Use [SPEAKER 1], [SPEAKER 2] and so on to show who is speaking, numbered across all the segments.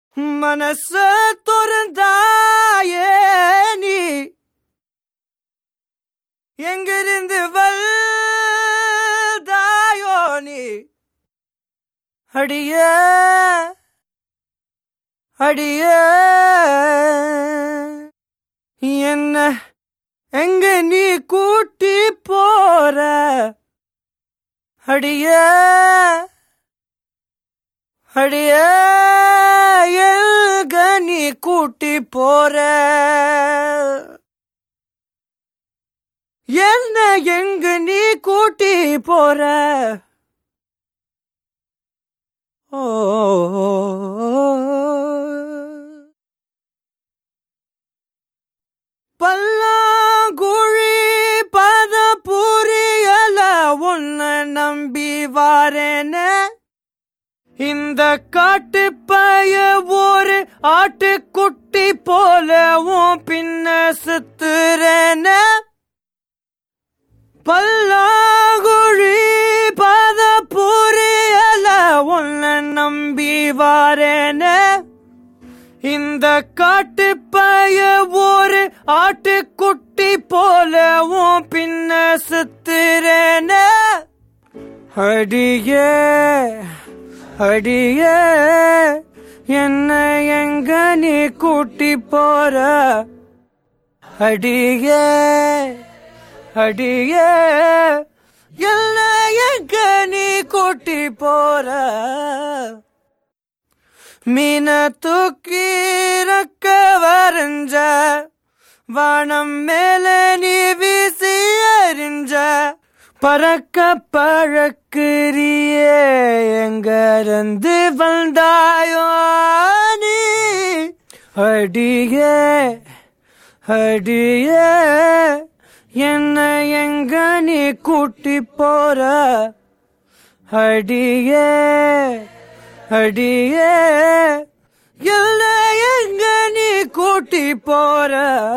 [SPEAKER 1] மனச துறந்தாயே நீ எங்கிருந்து வல்தாயோ நீ அடிய அடிய என்ன எங்க நீ கூட்டி போற அடிய அடிய எல்க நீ கூட்டி போற என்ன எங்க நீ கூட்டி போற ஓ பல்லாங்குழி பத புரியல உன்னை நம்பி வாரேனே இந்த காட்டு பய ஒரு ஆட்டுக்குட்டி போல உன் பின்ன சுத்துறேன பல்லாங்குழி பத புரியல உன்னை நம்பி வாரேன இந்த காட்டு பய ஒரு ஆட்டுக்குட்டி போல உன் பின்ன சுத்துறேன அடியே அடியே என்ன எங்க நீ கூட்டி போற அடியே அடியே என்ன எங்க நீ கூட்டி போற மீன தூக்கி ரக்க வரைஞ்ச வானம் மேல நீ வீசி எறிஞ்ச பறக்க பழக்கிறியே எங்கிருந்து வந்தாயோ நீ அடியே அடியே என்ன எங்க நீ கூட்டி போற அடியே அடியே இல்ல எங்க நீ கூட்டி போற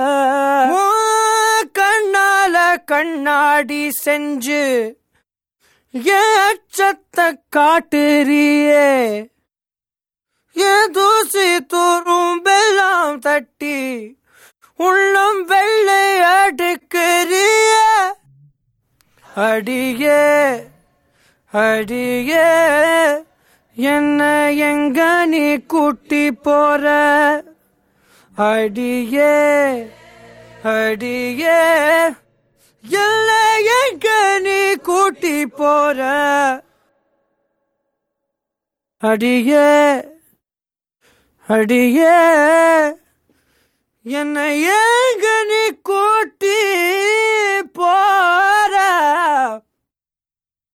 [SPEAKER 1] உன் கண்ணால கண்ணாடி செஞ்சு என் அச்சத்தை காட்டுறியே என் தூசி தூரும் வெள்ளம் தட்டி உள்ளம் வெள்ளை அடுக்கிறிய அடியே அடியே என்ன எங்க நீ கூட்டி போற அடியே அடியே இல்ல எங்க நீ கூட்டி போற அடியே அடியே என்ன எங்க நீ கூ